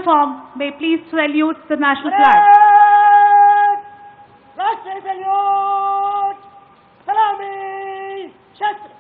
uniform may please salute the national flag. राष्ट्रीय salute सलामी शस्त्र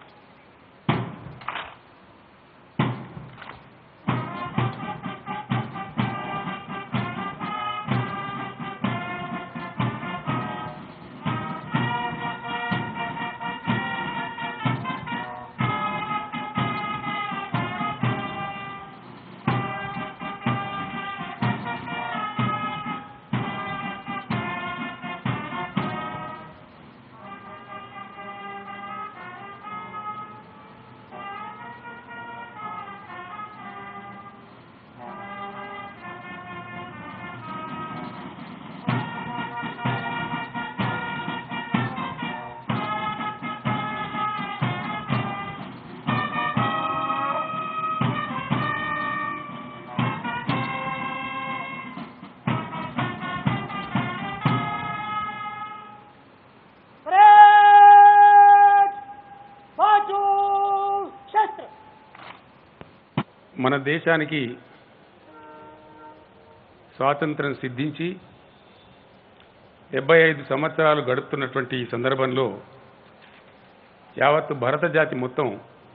परेड बाजू शस्त्र మన దేశానికి స్వాతంత్రం సిద్ధించి డెబ్బై ఐదు సంవత్సరాలు గడుపుతున్నటువంటి ఈ సందర్భంలో యావత్తు భరత జాతి మొత్తం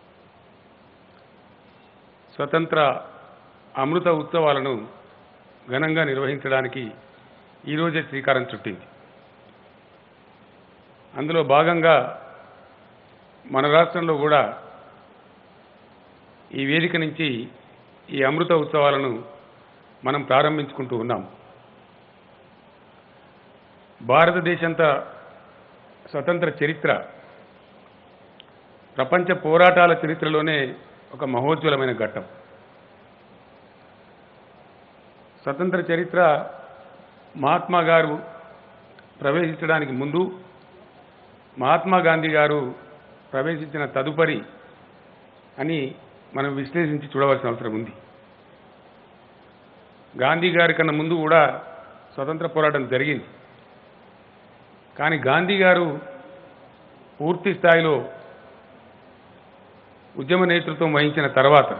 స్వతంత్ర అమృత ఉత్సవాలను ఘనంగా నిర్వహించడానికి ఈరోజే శ్రీకారం చుట్టింది అందులో భాగంగా మన రాష్ట్రంలో కూడా ఈ వేదిక నుంచి ఈ అమృత ఉత్సవాలను మనం ప్రారంభించుకుంటూ ఉన్నాం భారతదేశంత స్వతంత్ర చరిత్ర ప్రపంచ పోరాటాల చరిత్రలోనే ఒక మహోజ్వలమైన ఘట్టం స్వతంత్ర చరిత్ర మహాత్మా గారు ప్రవేశించడానికి ముందు మహాత్మా గాంధీ గారు ప్రవేశించిన తదుపరి అని మనం విశ్లేషించి చూడవలసిన అవసరం ఉంది గాంధీ గారి కన్నా ముందు కూడా స్వతంత్ర పోరాటం జరిగింది కానీ గాంధీ గారు పూర్తి స్థాయిలో ఉద్యమ నేతృత్వం వహించిన తర్వాత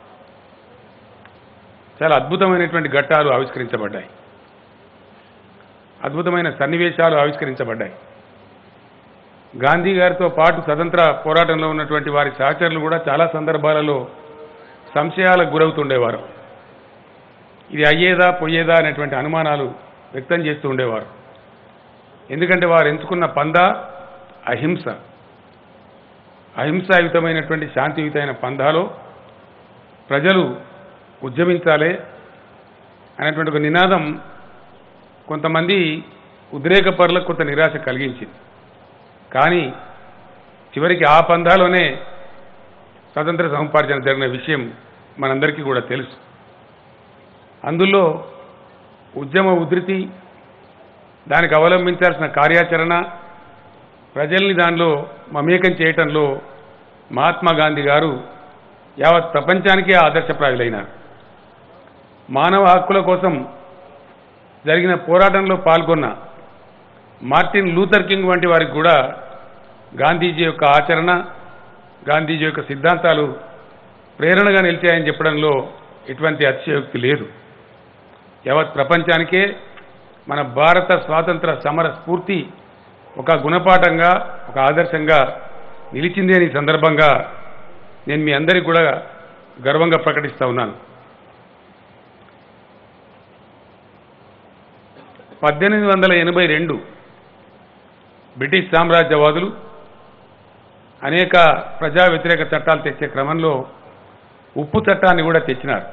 చాలా అద్భుతమైనటువంటి ఘట్టాలు ఆవిష్కరించబడ్డాయి అద్భుతమైన సన్నివేశాలు ఆవిష్కరించబడ్డాయి గాంధీ గారితో పాటు స్వతంత్ర పోరాటంలో ఉన్నటువంటి వారి సహచరులు కూడా చాలా సందర్భాలలో సంశయాలకు గురవుతుండేవారు ఇది అయ్యేదా పోయేదా అనేటువంటి అనుమానాలు వ్యక్తం చేస్తూ ఉండేవారు ఎందుకంటే వారు ఎంచుకున్న పంద అహింస అహింసాయుతమైనటువంటి శాంతియుతమైన పందాలో ప్రజలు ఉద్యమించాలి అనేటువంటి ఒక నినాదం కొంతమంది ఉద్రేకపరులకు కొంత నిరాశ కలిగించింది కానీ చివరికి ఆ పందాలోనే స్వతంత్ర సముపార్జన జరిగిన విషయం మనందరికీ కూడా తెలుసు అందులో ఉద్యమ ఉధృతి దానికి అవలంబించాల్సిన కార్యాచరణ ప్రజల్ని దానిలో మమేకం చేయటంలో మహాత్మా గాంధీ గారు యావత్ ప్రపంచానికే ఆదర్శప్రాయులైనారు మానవ హక్కుల కోసం జరిగిన పోరాటంలో పాల్గొన్న మార్టిన్ లూథర్ కింగ్ వంటి వారికి కూడా గాంధీజీ యొక్క ఆచరణ గాంధీజీ యొక్క సిద్ధాంతాలు ప్రేరణగా నిలిచాయని చెప్పడంలో ఎటువంటి అతిశయోక్తి లేదు యావత్ ప్రపంచానికే మన భారత స్వాతంత్ర సమర స్ఫూర్తి ఒక గుణపాఠంగా ఒక ఆదర్శంగా నిలిచింది అని ఈ సందర్భంగా నేను మీ అందరికీ కూడా గర్వంగా ప్రకటిస్తా ఉన్నాను పద్దెనిమిది వందల ఎనభై రెండు బ్రిటిష్ సామ్రాజ్యవాదులు అనేక ప్రజా వ్యతిరేక చట్టాలు తెచ్చే క్రమంలో ఉప్పు చట్టాన్ని కూడా తెచ్చినారు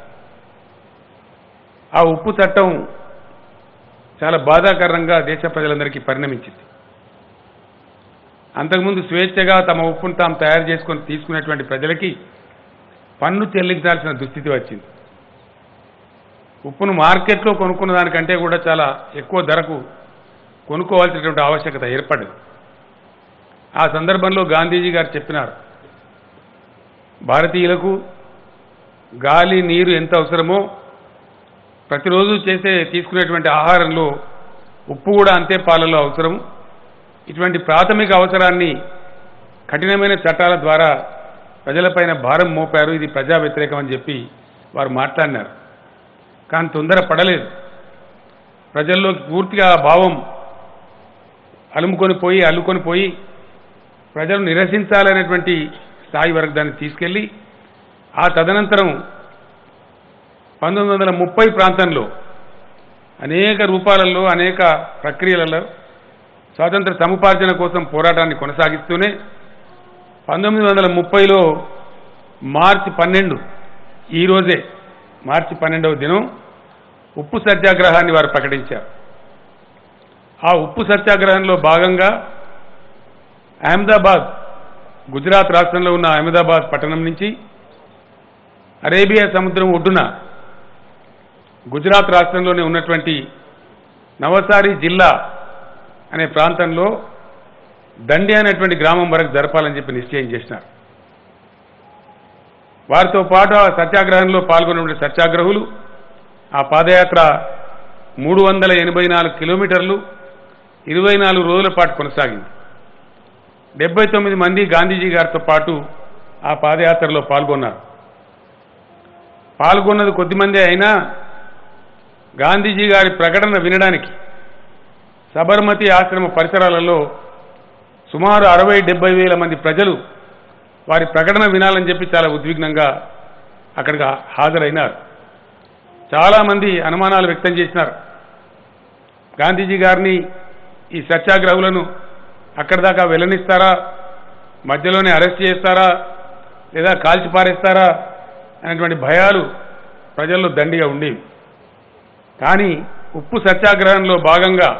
ఆ ఉప్పు చట్టం చాలా బాధాకరంగా దేశ ప్రజలందరికీ పరిణమించింది అంతకుముందు స్వేచ్ఛగా తమ ఉప్పును తాము తయారు చేసుకొని తీసుకునేటువంటి ప్రజలకి పన్ను చెల్లించాల్సిన దుస్థితి వచ్చింది ఉప్పును మార్కెట్లో కొనుక్కున్న దానికంటే కూడా చాలా ఎక్కువ ధరకు కొనుక్కోవాల్సినటువంటి ఆవశ్యకత ఏర్పడింది ఆ సందర్భంలో గాంధీజీ గారు చెప్పినారు భారతీయులకు గాలి నీరు ఎంత అవసరమో ప్రతిరోజు చేసే తీసుకునేటువంటి ఆహారంలో ఉప్పు కూడా అంతే పాలలో అవసరం ఇటువంటి ప్రాథమిక అవసరాన్ని కఠినమైన చట్టాల ద్వారా ప్రజలపైన భారం మోపారు ఇది ప్రజా వ్యతిరేకం అని చెప్పి వారు మాట్లాడినారు కానీ తొందర పడలేదు ప్రజల్లోకి పూర్తిగా ఆ భావం అలుముకొని పోయి అల్లుకొని పోయి ప్రజలు నిరసించాలనేటువంటి స్థాయి వరకు దాన్ని తీసుకెళ్లి ఆ తదనంతరం పంతొమ్మిది వందల ముప్పై ప్రాంతంలో అనేక రూపాలలో అనేక ప్రక్రియలలో స్వాతంత్ర సముపార్జన కోసం పోరాటాన్ని కొనసాగిస్తూనే పంతొమ్మిది వందల ముప్పైలో మార్చి పన్నెండు ఈ రోజే మార్చి పన్నెండవ దినం ఉప్పు సత్యాగ్రహాన్ని వారు ప్రకటించారు ఆ ఉప్పు సత్యాగ్రహంలో భాగంగా అహ్మదాబాద్ గుజరాత్ రాష్ట్రంలో ఉన్న అహ్మదాబాద్ పట్టణం నుంచి అరేబియా సముద్రం ఒడ్డున గుజరాత్ రాష్ట్రంలోనే ఉన్నటువంటి నవసారి జిల్లా అనే ప్రాంతంలో దండి అనేటువంటి గ్రామం వరకు జరపాలని చెప్పి నిశ్చయం చేసినారు వారితో పాటు ఆ సత్యాగ్రహంలో పాల్గొన్న సత్యాగ్రహులు ఆ పాదయాత్ర మూడు వందల ఎనభై నాలుగు కిలోమీటర్లు ఇరవై నాలుగు రోజుల పాటు కొనసాగింది డెబ్బై తొమ్మిది మంది గాంధీజీ గారితో పాటు ఆ పాదయాత్రలో పాల్గొన్నారు పాల్గొన్నది కొద్దిమంది అయినా గాంధీజీ గారి ప్రకటన వినడానికి సబర్మతి ఆశ్రమ పరిసరాలలో సుమారు అరవై డెబ్బై వేల మంది ప్రజలు వారి ప్రకటన వినాలని చెప్పి చాలా ఉద్విగ్నంగా అక్కడికి హాజరైనారు చాలామంది అనుమానాలు వ్యక్తం చేసినారు గాంధీజీ గారిని ఈ సత్యాగ్రహులను అక్కడి దాకా వెళ్ళనిస్తారా మధ్యలోనే అరెస్ట్ చేస్తారా లేదా కాల్చి పారేస్తారా అనేటువంటి భయాలు ప్రజల్లో దండిగా ఉండేవి కానీ ఉప్పు సత్యాగ్రహంలో భాగంగా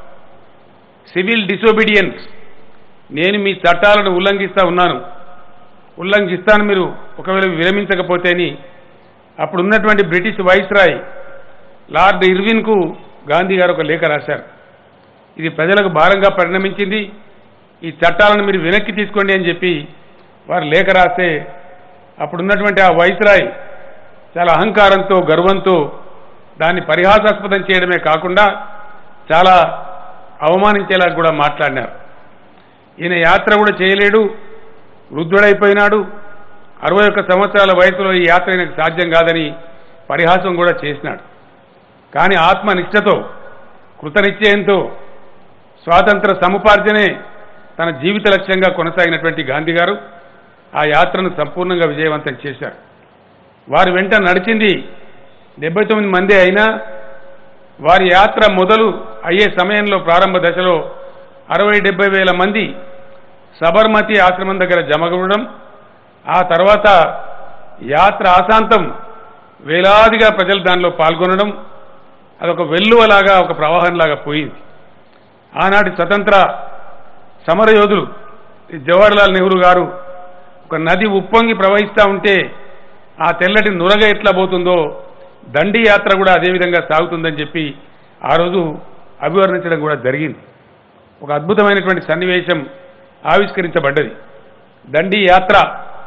సివిల్ డిసోబీడియన్స్ నేను మీ చట్టాలను ఉల్లంఘిస్తా ఉన్నాను ఉల్లంఘిస్తాను మీరు ఒకవేళ విరమించకపోతేని అప్పుడు ఉన్నటువంటి బ్రిటిష్ వైస్రాయ్ లార్డ్ ఇర్విన్కు గాంధీ గారు ఒక లేఖ రాశారు ఇది ప్రజలకు భారంగా పరిణమించింది ఈ చట్టాలను మీరు వెనక్కి తీసుకోండి అని చెప్పి వారు లేఖ రాస్తే అప్పుడున్నటువంటి ఆ వైస్రాయ్ చాలా అహంకారంతో గర్వంతో దాన్ని పరిహాసాస్పదం చేయడమే కాకుండా చాలా అవమానించేలా కూడా మాట్లాడినారు ఈయన యాత్ర కూడా చేయలేడు వృద్ధుడైపోయినాడు అరవై ఒక్క సంవత్సరాల వయసులో ఈ యాత్ర ఆయనకు సాధ్యం కాదని పరిహాసం కూడా చేసినాడు కానీ ఆత్మనిష్టతో కృతనిశ్చయంతో స్వాతంత్ర సముపార్జనే తన జీవిత లక్ష్యంగా కొనసాగినటువంటి గాంధీ గారు ఆ యాత్రను సంపూర్ణంగా విజయవంతం చేశారు వారి వెంట నడిచింది డెబ్బై తొమ్మిది మంది అయినా వారి యాత్ర మొదలు అయ్యే సమయంలో ప్రారంభ దశలో అరవై డెబ్బై వేల మంది సబర్మతి ఆశ్రమం దగ్గర జమగూడడం ఆ తర్వాత యాత్ర ఆశాంతం వేలాదిగా ప్రజలు దానిలో పాల్గొనడం అదొక వెల్లువలాగా ఒక ప్రవాహంలాగా పోయింది ఆనాటి స్వతంత్ర సమరయోధులు ఈ జవహర్లాల్ నెహ్రూ గారు ఒక నది ఉప్పొంగి ప్రవహిస్తూ ఉంటే ఆ తెల్లటి నురగ ఎట్లా పోతుందో దండి యాత్ర కూడా అదే విధంగా సాగుతుందని చెప్పి ఆ రోజు అభివర్ణించడం కూడా జరిగింది ఒక అద్భుతమైనటువంటి సన్నివేశం ఆవిష్కరించబడ్డది దండి యాత్ర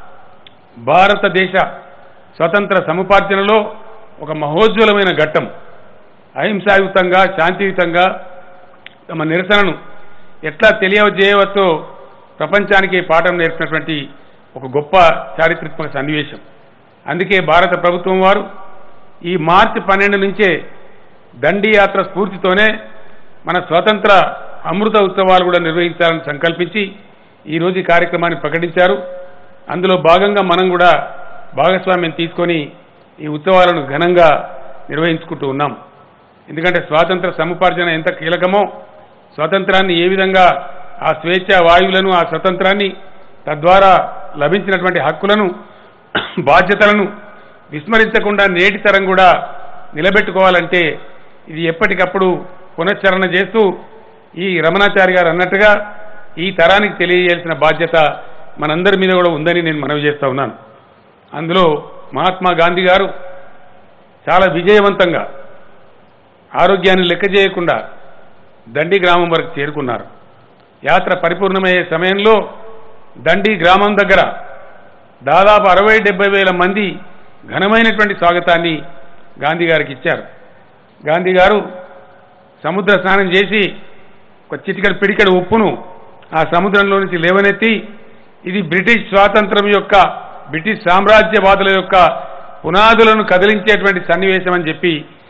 భారతదేశ స్వతంత్ర సముపార్జనలో ఒక మహోజ్వలమైన ఘట్టం అహింసాయుతంగా శాంతియుతంగా తమ నిరసనను ఎట్లా తెలియజేయవచ్చో ప్రపంచానికి పాఠం నేర్పినటువంటి ఒక గొప్ప చారిత్రాత్మక సన్నివేశం అందుకే భారత ప్రభుత్వం వారు ఈ మార్చి పన్నెండు నుంచే దండి యాత్ర స్ఫూర్తితోనే మన స్వాతంత్ర అమృత ఉత్సవాలు కూడా నిర్వహించాలని సంకల్పించి ఈరోజు ఈ కార్యక్రమాన్ని ప్రకటించారు అందులో భాగంగా మనం కూడా భాగస్వామ్యం తీసుకొని ఈ ఉత్సవాలను ఘనంగా నిర్వహించుకుంటూ ఉన్నాం ఎందుకంటే స్వాతంత్ర సముపార్జన ఎంత కీలకమో స్వాతంత్రాన్ని ఏ విధంగా ఆ స్వేచ్ఛ వాయువులను ఆ స్వతంత్రాన్ని తద్వారా లభించినటువంటి హక్కులను బాధ్యతలను విస్మరించకుండా నేటి తరం కూడా నిలబెట్టుకోవాలంటే ఇది ఎప్పటికప్పుడు పునశ్చరణ చేస్తూ ఈ రమణాచారి గారు అన్నట్టుగా ఈ తరానికి తెలియజేయాల్సిన బాధ్యత మనందరి మీద కూడా ఉందని నేను మనవి చేస్తా ఉన్నాను అందులో మహాత్మా గాంధీ గారు చాలా విజయవంతంగా ఆరోగ్యాన్ని లెక్క చేయకుండా దండి గ్రామం వరకు చేరుకున్నారు యాత్ర పరిపూర్ణమయ్యే సమయంలో దండి గ్రామం దగ్గర దాదాపు అరవై డెబ్బై వేల మంది ఘనమైనటువంటి స్వాగతాన్ని గాంధీ గారికి ఇచ్చారు గాంధీ గారు సముద్ర స్నానం చేసి ఒక చిటికడ పిడికడ ఉప్పును ఆ సముద్రంలో నుంచి లేవనెత్తి ఇది బ్రిటిష్ స్వాతంత్రం యొక్క బ్రిటిష్ సామ్రాజ్యవాదుల యొక్క పునాదులను కదిలించేటువంటి సన్నివేశం అని చెప్పి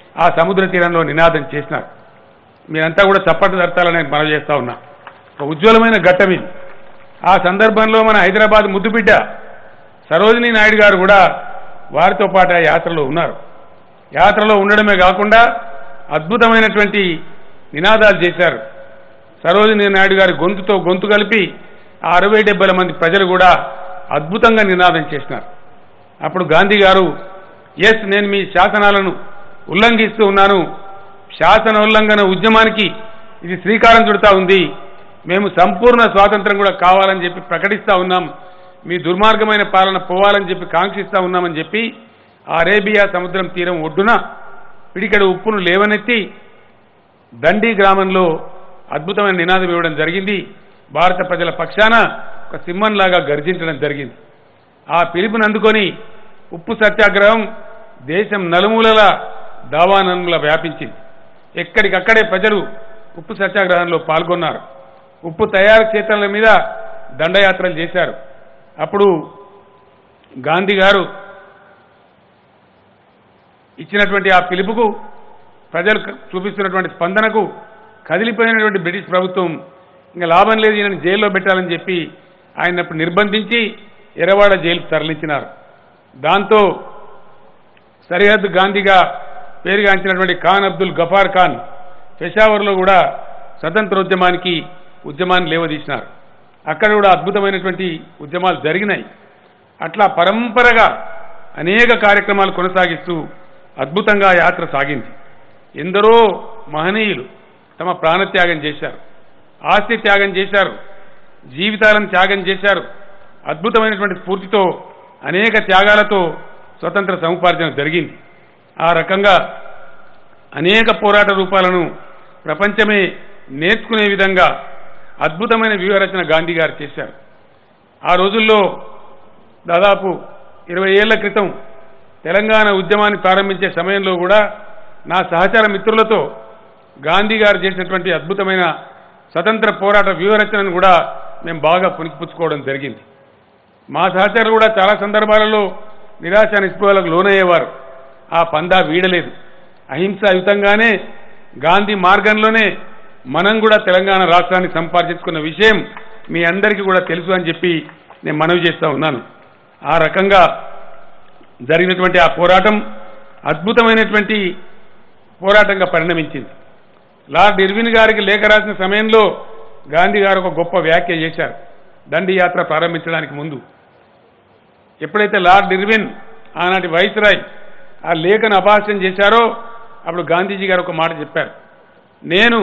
ఆ సముద్ర తీరంలో నినాదం చేసినారు మీరంతా కూడా చప్పట్లు దర్తాలని నేను మనవి చేస్తా ఉన్నా ఒక ఉజ్వలమైన ఘట్టం ఇది ఆ సందర్భంలో మన హైదరాబాద్ ముద్దుబిడ్డ సరోజినీ నాయుడు గారు కూడా వారితో పాటు ఆ యాత్రలో ఉన్నారు యాత్రలో ఉండడమే కాకుండా అద్భుతమైనటువంటి నినాదాలు చేశారు సరోజినీ నాయుడు గారి గొంతుతో గొంతు కలిపి ఆ అరవై డెబ్బై మంది ప్రజలు కూడా అద్భుతంగా నినాదం చేసినారు అప్పుడు గాంధీ గారు ఎస్ నేను మీ శాసనాలను ఉల్లంఘిస్తూ ఉన్నాను శాసన ఉల్లంఘన ఉద్యమానికి ఇది శ్రీకారం చుడతా ఉంది మేము సంపూర్ణ స్వాతంత్రం కూడా కావాలని చెప్పి ప్రకటిస్తా ఉన్నాం మీ దుర్మార్గమైన పాలన పోవాలని చెప్పి కాంక్షిస్తా ఉన్నామని చెప్పి ఆ అరేబియా సముద్రం తీరం ఒడ్డున పిడికడు ఉప్పును లేవనెత్తి దండి గ్రామంలో అద్భుతమైన నినాదం ఇవ్వడం జరిగింది భారత ప్రజల పక్షాన ఒక సింహంలాగా గర్జించడం జరిగింది ఆ పిలుపుని అందుకొని ఉప్పు సత్యాగ్రహం దేశం నలుమూలల దావానన్ముల వ్యాపించింది ఎక్కడికక్కడే ప్రజలు ఉప్పు సత్యాగ్రహంలో పాల్గొన్నారు ఉప్పు తయారు క్షేత్రాల మీద దండయాత్రలు చేశారు అప్పుడు గాంధీ గారు ఇచ్చినటువంటి ఆ పిలుపుకు ప్రజలు క- చూపిస్తున్నటువంటి స్పందనకు కదిలిపోయినటువంటి బ్రిటిష్ ప్రభుత్వం ఇంకా లాభం లేదు ఈయనని జైల్లో పెట్టాలని చెప్పి ఆయన అప్పుడు నిర్బంధించి ఎర్రవాడ జైలుకు తరలించినారు దాంతో సరిహద్దు గాంధీగా పేరుగాంచినటువంటి ఖాన్ అబ్దుల్ గఫార్ ఖాన్ పెషావర్లో కూడా స్వతంత్రోద్యమానికి ఉద్యమాన్ని లేవదీసినారు అక్కడ కూడా అద్భుతమైనటువంటి ఉద్యమాలు జరిగినాయి అట్లా పరంపరగా అనేక కార్యక్రమాలు కొనసాగిస్తూ అద్భుతంగా యాత్ర సాగింది ఎందరో మహనీయులు తమ ప్రాణత్యాగం చేశారు ఆస్తి త్యాగం చేశారు జీవితాలను త్యాగం చేశారు అద్భుతమైనటువంటి స్ఫూర్తితో అనేక త్యాగాలతో స్వతంత్ర సముపార్జన జరిగింది ఆ రకంగా అనేక పోరాట రూపాలను ప్రపంచమే నేర్చుకునే విధంగా అద్భుతమైన వ్యూహరచన గాంధీ గారు చేశారు ఆ రోజుల్లో దాదాపు ఇరవై ఏళ్ల క్రితం తెలంగాణ ఉద్యమాన్ని ప్రారంభించే సమయంలో కూడా నా సహచర మిత్రులతో గాంధీ గారు చేసినటువంటి అద్భుతమైన స్వతంత్ర పోరాట వ్యూహరచనను కూడా మేము బాగా పుణికిపుచ్చుకోవడం జరిగింది మా సహచరులు కూడా చాలా సందర్భాలలో నిరాశ నిస్పృహలకు లోనయ్యేవారు ఆ పందా వీడలేదు అహింసాయుతంగానే గాంధీ మార్గంలోనే మనం కూడా తెలంగాణ రాష్ట్రాన్ని సంపాదించుకున్న విషయం మీ అందరికీ కూడా తెలుసు అని చెప్పి నేను మనవి చేస్తా ఉన్నాను ఆ రకంగా జరిగినటువంటి ఆ పోరాటం అద్భుతమైనటువంటి పోరాటంగా పరిణమించింది లార్డ్ ఇర్విన్ గారికి లేఖ రాసిన సమయంలో గాంధీ గారు ఒక గొప్ప వ్యాఖ్య చేశారు దండి యాత్ర ప్రారంభించడానికి ముందు ఎప్పుడైతే లార్డ్ ఇర్విన్ ఆనాటి వైస్రాయ్ ఆ లేఖను అపహాస్యం చేశారో అప్పుడు గాంధీజీ గారు ఒక మాట చెప్పారు నేను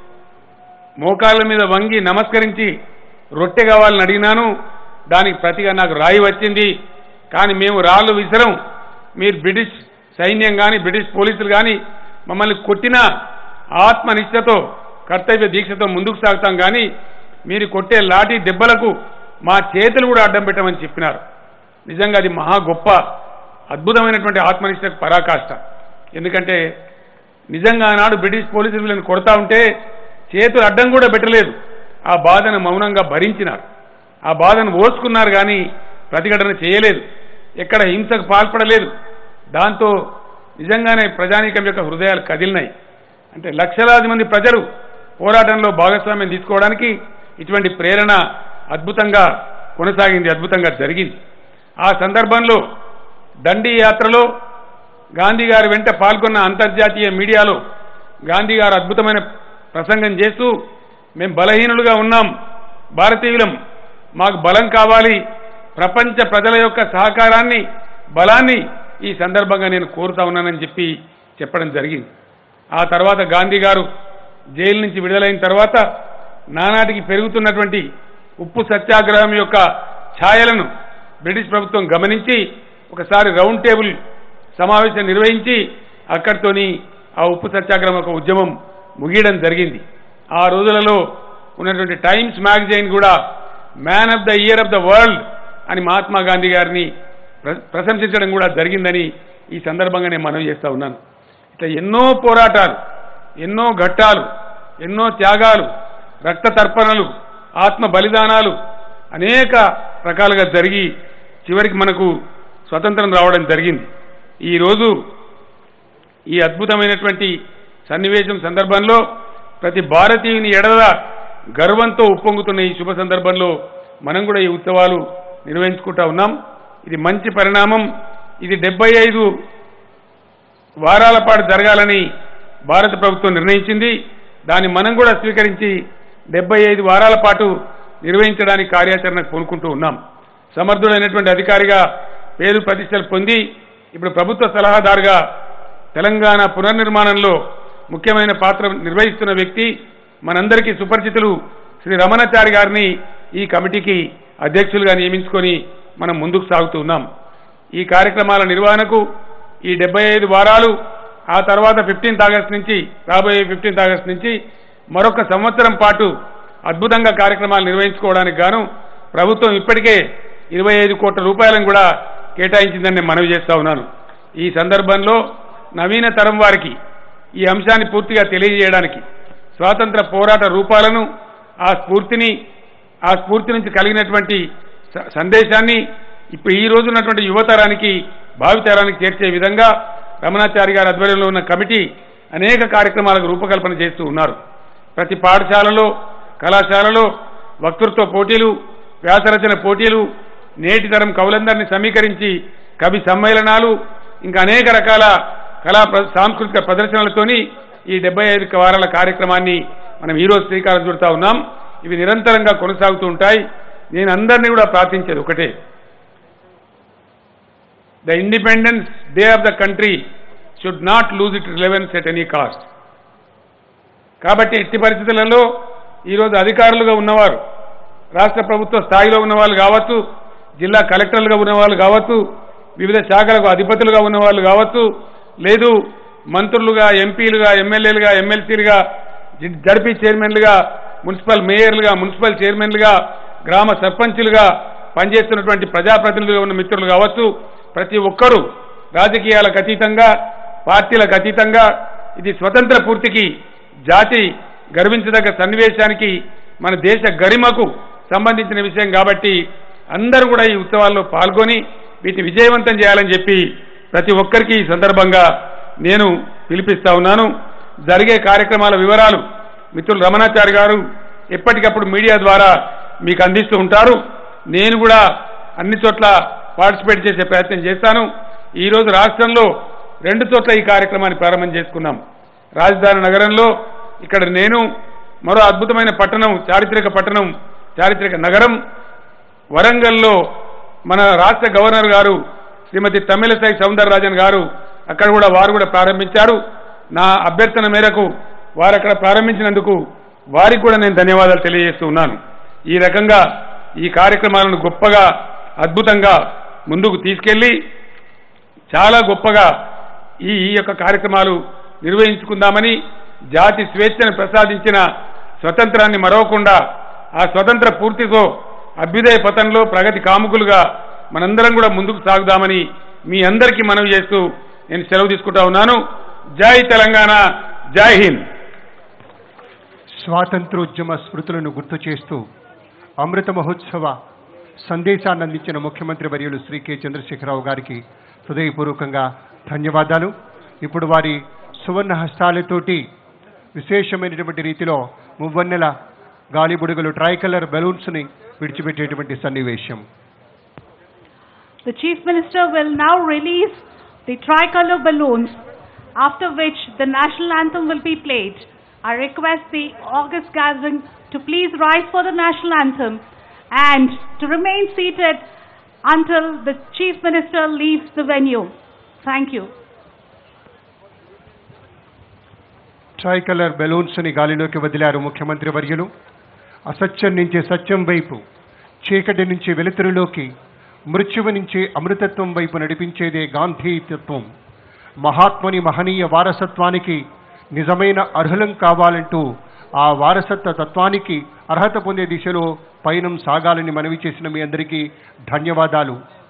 మోకాళ్ళ మీద వంగి నమస్కరించి రొట్టె కావాలని అడిగినాను దానికి ప్రతిగా నాకు రాయి వచ్చింది కానీ మేము రాళ్ళు విసరం మీరు బ్రిటిష్ సైన్యం కానీ బ్రిటిష్ పోలీసులు కానీ మమ్మల్ని కొట్టిన ఆత్మనిష్టతో కర్తవ్య దీక్షతో ముందుకు సాగుతాం కానీ మీరు కొట్టే లాఠీ దెబ్బలకు మా చేతులు కూడా అడ్డం పెట్టమని చెప్పినారు నిజంగా అది మహా గొప్ప అద్భుతమైనటువంటి ఆత్మనిష్టకు పరాకాష్ట ఎందుకంటే నిజంగా ఆనాడు బ్రిటిష్ పోలీసులు వీళ్ళని కొడతా ఉంటే చేతులు అడ్డం కూడా పెట్టలేదు ఆ బాధను మౌనంగా భరించినారు ఆ బాధను ఓసుకున్నారు కానీ ప్రతిఘటన చేయలేదు ఎక్కడ హింసకు పాల్పడలేదు దాంతో నిజంగానే ప్రజానీకం యొక్క హృదయాలు కదిలినాయి అంటే లక్షలాది మంది ప్రజలు పోరాటంలో భాగస్వామ్యం తీసుకోవడానికి ఇటువంటి ప్రేరణ అద్భుతంగా కొనసాగింది అద్భుతంగా జరిగింది ఆ సందర్భంలో దండి యాత్రలో గాంధీ గారి వెంట పాల్గొన్న అంతర్జాతీయ మీడియాలో గాంధీ గారు అద్భుతమైన ప్రసంగం చేస్తూ మేము బలహీనులుగా ఉన్నాం భారతీయులం మాకు బలం కావాలి ప్రపంచ ప్రజల యొక్క సహకారాన్ని బలాన్ని ఈ సందర్భంగా నేను కోరుతా ఉన్నానని చెప్పి చెప్పడం జరిగింది ఆ తర్వాత గాంధీ గారు జైలు నుంచి విడుదలైన తర్వాత నానాటికి పెరుగుతున్నటువంటి ఉప్పు సత్యాగ్రహం యొక్క ఛాయలను బ్రిటిష్ ప్రభుత్వం గమనించి ఒకసారి రౌండ్ టేబుల్ సమావేశం నిర్వహించి అక్కడితోని ఆ ఉప్పు సత్యాగ్రహం యొక్క ఉద్యమం ముగియడం జరిగింది ఆ రోజులలో ఉన్నటువంటి టైమ్స్ మ్యాగజైన్ కూడా man of the year of the world అని మహాత్మా గాంధీ గారిని ప్ర- ప్రశంసించడం కూడా జరిగిందని ఈ సందర్భంగా నేను మనవి చేస్తా ఉన్నాను ఇట్లా ఎన్నో పోరాటాలు ఎన్నో ఘట్టాలు ఎన్నో త్యాగాలు రక్త తర్పణలు ఆత్మ బలిదానాలు అనేక రకాలుగా జరిగి చివరికి మనకు స్వతంత్రం రావడం జరిగింది ఈరోజు ఈ అద్భుతమైనటువంటి సన్నివేశం సందర్భంలో ప్రతి భారతీయుని ఎడల గర్వంతో ఉప్పొంగుతున్న ఈ శుభ సందర్భంలో మనం కూడా ఈ ఉత్సవాలు నిర్వహించుకుంటా ఉన్నాం ఇది మంచి పరిణామం ఇది డెబ్బై ఐదు వారాల పాటు జరగాలని భారత ప్రభుత్వం నిర్ణయించింది దాన్ని మనం కూడా స్వీకరించి డెబ్బై ఐదు వారాల పాటు నిర్వహించడానికి కార్యాచరణకు పూనుకుంటూ ఉన్నాం సమర్థుడైనటువంటి అధికారిగా పేరు ప్రతిష్టలు పొంది ఇప్పుడు ప్రభుత్వ సలహాదారుగా తెలంగాణ పునర్నిర్మాణంలో ముఖ్యమైన పాత్ర నిర్వహిస్తున్న వ్యక్తి మనందరికీ సుపరిచితులు శ్రీ రమణాచారి గారిని ఈ కమిటీకి అధ్యక్షులుగా నియమించుకొని మనం ముందుకు సాగుతూ ఉన్నాం ఈ కార్యక్రమాల నిర్వహణకు ఈ డెబ్బై ఐదు వారాలు ఆ తర్వాత ఫిఫ్టీన్త్ ఆగస్ట్ నుంచి రాబోయే ఫిఫ్టీన్త్ ఆగస్ట్ నుంచి మరొక సంవత్సరం పాటు అద్భుతంగా కార్యక్రమాలు నిర్వహించుకోవడానికి గాను ప్రభుత్వం ఇప్పటికే ఇరవై ఐదు కోట్ల రూపాయలను కూడా కేటాయించిందని నేను మనవి చేస్తా ఉన్నాను ఈ సందర్భంలో నవీన తరం వారికి ఈ అంశాన్ని పూర్తిగా తెలియజేయడానికి స్వాతంత్ర పోరాట రూపాలను ఆ స్ఫూర్తిని ఆ స్ఫూర్తి నుంచి కలిగినటువంటి స- సందేశాన్ని ఇప్పుడు ఈ రోజు ఉన్నటువంటి యువతరానికి భావితరానికి చేర్చే విధంగా రమణాచారి గారి ఆధ్వర్యంలో ఉన్న కమిటీ అనేక కార్యక్రమాలకు రూపకల్పన చేస్తూ ఉన్నారు ప్రతి పాఠశాలలో కళాశాలలో వక్తృత్వ పోటీలు వ్యాసరచన పోటీలు నేటి తరం కవులందరినీ సమీకరించి కవి సమ్మేళనాలు ఇంకా అనేక రకాల కళా ప్ర- సాంస్కృతిక ప్రదర్శనలతోని ఈ డెబ్బై ఐదు వారాల కార్యక్రమాన్ని మనం ఈ రోజు శ్రీకారం చుడతా ఉన్నాం ఇవి నిరంతరంగా కొనసాగుతూ ఉంటాయి నేను అందరినీ కూడా ప్రార్థించేది ఒకటే the independence day of the country should not lose it relevance at any cost కాబట్టి ఎట్టి పరిస్థితులలో ఈరోజు అధికారులుగా ఉన్నవారు రాష్ట్ర ప్రభుత్వ స్థాయిలో ఉన్న వాళ్ళు కావచ్చు జిల్లా కలెక్టర్లుగా ఉన్న వాళ్ళు కావచ్చు వివిధ శాఖలకు అధిపతులుగా ఉన్న వాళ్ళు కావచ్చు లేదు మంత్రులుగా ఎంపీలుగా ఎమ్మెల్యేలుగా ఎమ్మెల్సీలుగా జి- జడ్పీ చైర్మన్లుగా మున్సిపల్ మేయర్లుగా మున్సిపల్ చైర్మన్లుగా గ్రామ సర్పంచులుగా పనిచేస్తున్నటువంటి ప్రజాప్రతినిధులుగా ఉన్న మిత్రులు కావచ్చు ప్రతి ఒక్కరూ రాజకీయాలకు అతీతంగా పార్టీలకు అతీతంగా ఇది స్వతంత్ర పూర్తికి జాతి గర్వించదగ్గ సన్నివేశానికి మన దేశ గరిమకు సంబంధించిన విషయం కాబట్టి అందరూ కూడా ఈ ఉత్సవాల్లో పాల్గొని వీటిని విజయవంతం చేయాలని చెప్పి ప్రతి ఒక్కరికి ఈ సందర్భంగా నేను పిలిపిస్తా ఉన్నాను జరిగే కార్యక్రమాల వివరాలు మిత్రులు రమణాచారి గారు ఎప్పటికప్పుడు మీడియా ద్వారా మీకు అందిస్తూ ఉంటారు నేను కూడా అన్ని చోట్ల పార్టిసిపేట్ చేసే ప్రయత్నం చేస్తాను ఈ రోజు రాష్ట్రంలో రెండు చోట్ల ఈ కార్యక్రమాన్ని ప్రారంభం చేసుకున్నాం రాజధాని నగరంలో ఇక్కడ నేను మరో అద్భుతమైన పట్టణం చారిత్రక పట్టణం చారిత్రక నగరం వరంగల్లో మన రాష్ట్ర గవర్నర్ గారు శ్రీమతి తమిళసై సౌందరరాజన్ గారు అక్కడ కూడా వారు కూడా ప్రారంభించారు నా అభ్యర్థన మేరకు వారు అక్కడ ప్రారంభించినందుకు వారికి కూడా నేను ధన్యవాదాలు తెలియజేస్తూ ఉన్నాను ఈ రకంగా ఈ కార్యక్రమాలను గొప్పగా అద్భుతంగా ముందుకు తీసుకెళ్లి చాలా గొప్పగా ఈ ఈ యొక్క కార్యక్రమాలు నిర్వహించుకుందామని జాతి స్వేచ్ఛను ప్రసాదించిన స్వతంత్రాన్ని మరవకుండా ఆ స్వతంత్ర పూర్తితో అభ్యుదయ పథంలో ప్రగతి కాముకులుగా మనందరం కూడా ముందుకు సాగుదామని మీ అందరికీ మనవి చేస్తూ నేను సెలవు తీసుకుంటా ఉన్నాను జై తెలంగాణ జై హింద్ స్వాతంత్రోద్యమ స్మృతులను గుర్తు చేస్తూ అమృత మహోత్సవ సందేశాన్ని అందించిన ముఖ్యమంత్రి వర్యులు శ్రీ కె చంద్రశేఖరరావు గారికి హృదయపూర్వకంగా ధన్యవాదాలు ఇప్పుడు వారి సువర్ణ హస్తాలతోటి విశేషమైనటువంటి రీతిలో మువ్వన్నెల గాలిబుడుగలు ట్రై కలర్ బెలూన్స్ని విడిచిపెట్టేటువంటి సన్నివేశం The Chief Minister will now release the tricolor balloons, after which the national anthem will be played. I request the August gathering to please rise for the national anthem and to remain seated until the Chief Minister leaves the venue. Thank you. Tricolour బెలూన్స్ని గాలిలోకి వదిలారు ముఖ్యమంత్రి వర్యులు అసత్యం నుంచి సత్యం వైపు చీకటి నుంచి వెలుతురులోకి మృత్యువు నుంచి అమృతత్వం వైపు నడిపించేదే గాంధీ తత్వం మహాత్ముని మహనీయ వారసత్వానికి నిజమైన అర్హులం కావాలంటూ ఆ వారసత్వ తత్వానికి అర్హత పొందే దిశలో పయనం సాగాలని మనవి చేసిన మీ అందరికీ ధన్యవాదాలు